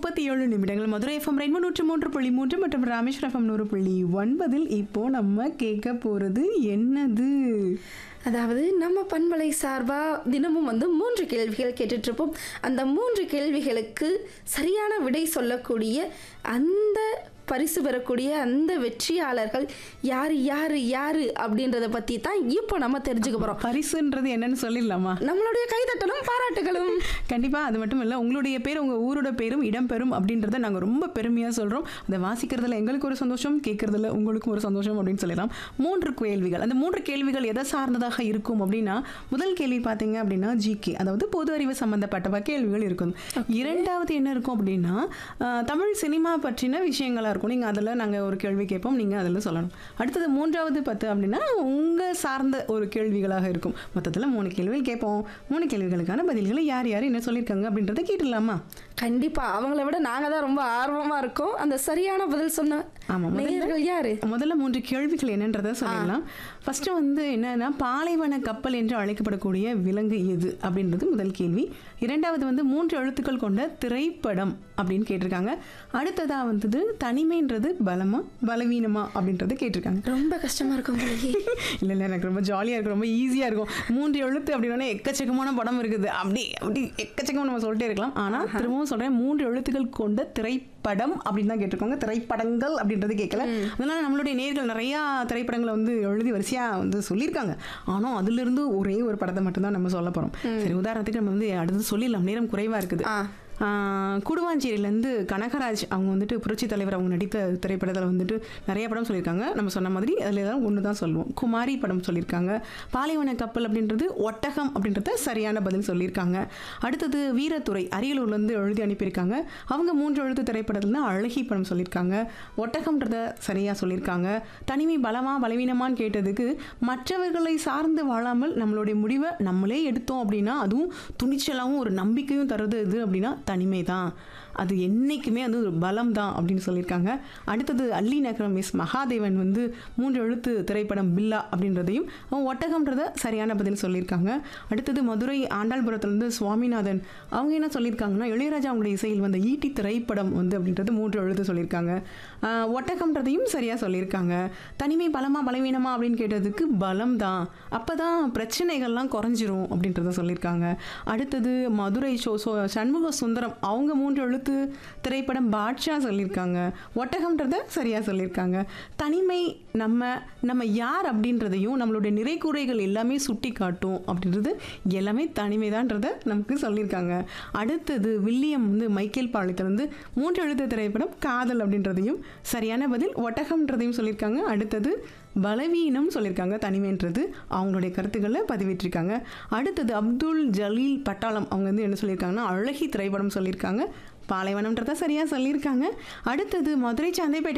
முப்பத்தி ஏழு நிமிடங்கள் மதுரை எஃப்எம் ரெண்டு நூற்று மூன்று புள்ளி மூன்று மற்றும் ராமேஸ்வரம் எஃப்எம் நூறு புள்ளி ஒன்பதில் இப்போ நம்ம கேட்க போறது என்னது அதாவது நம்ம பண்பலை சார்பாக தினமும் வந்து மூன்று கேள்விகள் கேட்டுட்டு இருப்போம் அந்த மூன்று கேள்விகளுக்கு சரியான விடை சொல்லக்கூடிய அந்த பரிசு பெறக்கூடிய அந்த வெற்றியாளர்கள் யார் யார் யார் அப்படின்றத பற்றி தான் இப்போ நம்ம தெரிஞ்சுக்க போகிறோம் பரிசுன்றது என்னன்னு சொல்லிடலாமா நம்மளுடைய கைதட்டலும் பாராட்டுகளும் கண்டிப்பா அது மட்டும் இல்ல உங்களுடைய பேர் உங்க ஊரோட பேரும் இடம்பெறும் அப்படின்றத நாங்க ரொம்ப பெருமையா சொல்றோம் அதை வாசிக்கிறதுல எங்களுக்கு ஒரு சந்தோஷம் கேட்கறதுல உங்களுக்கும் ஒரு சந்தோஷம் அப்படின்னு சொல்லலாம் மூன்று கேள்விகள் அந்த மூன்று கேள்விகள் எதை சார்ந்ததாக இருக்கும் அப்படின்னா முதல் கேள்வி பார்த்தீங்க அப்படின்னா ஜிகே அதாவது பொது அறிவு சம்பந்தப்பட்ட கேள்விகள் இருக்கும் இரண்டாவது என்ன இருக்கும் அப்படின்னா ஆஹ், தமிழ் சினிமா பற்றின விஷயங்களா இருக்கும் நீங்க அதுல நாங்க ஒரு கேள்வி கேட்போம் நீங்க அதுல சொல்லணும் அடுத்தது மூன்றாவது பத்து அப்படின்னா உங்க சார்ந்த ஒரு கேள்விகளாக இருக்கும் மொத்தத்துல மூணு கேள்விகள் கேட்போம் மூணு கேள்விகளுக்கான பதில்களை யார் யார் என்ன சொல்லியிருக்காங்க அப்படின்றத கேட்டுடலாமா கண்டிப்பாக அவங்கள விட நாங்கள் தான் ரொம்ப ஆர்வமாக இருக்கோம் அந்த சரியான பதில் சொன்ன ஆமா, முதல்ல- நேயர்கள் யாரு முதல்ல மூன்று கேள்விகள் என்னன்றதை சொல்லிடலாம் ஃபர்ஸ்ட் வந்து என்னன்னா பாலைவன கப்பல் என்று அழைக்கப்படக்கூடிய விலங்கு எது அப்படின்றது முதல் கேள்வி இரண்டாவது வந்து மூன்று எழுத்துக்கள் கொண்ட திரைப்படம் அப்படின்னு கேட்டிருக்காங்க அடுத்ததா வந்தது தனிமைன்றது பலமா பலவீனமா அப்படின்றத கேட்டிருக்காங்க ரொம்ப கஷ்டமாக இருக்கும் போலயே இல்லை இல்லை எனக்கு ரொம்ப ஜாலியாக இருக்கும் ரொம்ப ஈஸியாக இருக்கும் மூன்று எழுத்து அப்படின்னா எக்கச்சக்கமான படம் இருக்குது அப்படி அப்படி எக்கச்சக்கமாக நம்ம சொல்லிட்டே இருக்கலாம் ஆனால் திரும்பவும் சொல்கிறேன் மூன்று எழுத்துக்கள் கொண்ட திரைப்படம் அப்படின்னு தான் கேட்டிருக்காங்க திரைப்படங்கள் அப்படின்றது கேட்கல அதனால நம்மளுடைய நேர்கள் நிறையா திரைப்படங்களை வந்து எழுதி வரிசையாக வந்து சொல்லியிருக்காங்க ஆனால் அதிலிருந்து ஒரே ஒரு படத்தை மட்டும்தான் நம்ம சொல்ல போகிறோம் சரி உதாரணத்துக்கு நம்ம வந்து அடுத்து சொல்லிடலாம் நேரம் குறைவாக இருக்குது ஆ ஆஹ் கூடுவாஞ்சேரியிலேருந்து கனகராஜ் அவங்க வந்துட்டு புரட்சி தலைவர் அவங்க நடித்த திரைப்படத்தில் வந்துட்டு நிறைய படம் சொல்லியிருக்காங்க நம்ம சொன்ன மாதிரி அதில் ஏதாவது ஒன்று தான் சொல்லுவோம் குமாரி படம் சொல்லியிருக்காங்க பாலைவன கப்பல் அப்படின்றது ஒட்டகம் அப்படின்றத சரியான பதில் சொல்லியிருக்காங்க அடுத்தது வீரத்துறை அரியலூர்லேருந்து எழுதி அனுப்பியிருக்காங்க அவங்க மூன்று எழுத்து திரைப்படத்தில் தான் அழகி படம் சொல்லியிருக்காங்க ஒட்டகம்ன்றத சரியாக சொல்லியிருக்காங்க தனிமை பலமா பலவீனமான்னு கேட்டதுக்கு மற்றவர்களை சார்ந்து வாழாமல் நம்மளுடைய முடிவை நம்மளே எடுத்தோம் அப்படின்னா அதுவும் துணிச்சலாகவும் ஒரு நம்பிக்கையும் தருது இது அப்படின்னா தனிமை தான் அது என்னைக்குமே அது ஒரு பலம் தான் அப்படின்னு சொல்லியிருக்காங்க அடுத்தது அல்லி நகரம் மிஸ் மகாதேவன் வந்து மூன்று எழுத்து திரைப்படம் பில்லா அப்படின்றதையும் அவங்க ஒட்டகம்ன்றத சரியான பதில் சொல்லியிருக்காங்க அடுத்தது மதுரை ஆண்டாள்புரத்துலேருந்து சுவாமிநாதன் அவங்க என்ன சொல்லியிருக்காங்கன்னா இளையராஜா அவங்களுடைய இசையில் வந்த ஈட்டி திரைப்படம் வந்து அப்படின்றது மூன்று எழுத்து சொல்லியிருக்காங்க ஆஹ் ஒட்டகம்ன்றதையும் சரியாக சொல்லியிருக்காங்க தனிமை பலமா பலவீனமா அப்படின்னு கேட்டதுக்கு பலம் தான் அப்போ தான் பிரச்சனைகள்லாம் குறைஞ்சிரும் அப்படின்றத சொல்லியிருக்காங்க அடுத்தது மதுரை ஷோ சோ சண்முக சுந்தரம் அவங்க மூன்று எழுத்து திரைப்படம் பாட்ஷா சொல்லியிருக்காங்க ஒட்டகம்ன்றத சரியாக சொல்லியிருக்காங்க தனிமை நம்ம நம்ம யார் அப்படின்றதையும் நம்மளுடைய நிறைக்குறைகள் எல்லாமே சுட்டி காட்டும் அப்படின்றது எல்லாமே தனிமைதான்றத நமக்கு சொல்லியிருக்காங்க அடுத்தது வில்லியம் வந்து மைக்கேல் பாளையத்தில் வந்து மூன்று எழுத்து திரைப்படம் காதல் அப்படின்றதையும் சரியான பதில் ஒட்டகம்ன்றதையும் சொல்லியிருக்காங்க அடுத்தது பலவீனம் சொல்லியிருக்காங்க தனிமைன்றது அவங்களுடைய கருத்துக்களை பதிவிட்டிருக்காங்க அடுத்தது அப்துல் ஜலீல் பட்டாளம் அவங்க வந்து என்ன சொல்லியிருக்காங்கன்னா அழகி திரைப்படம் சொல்லியிருக்காங்க பாலைவனம்ன்றத சரியாக சொல்லியிருக்காங்க அடுத்தது மதுரை சந்தைப்பேட்டை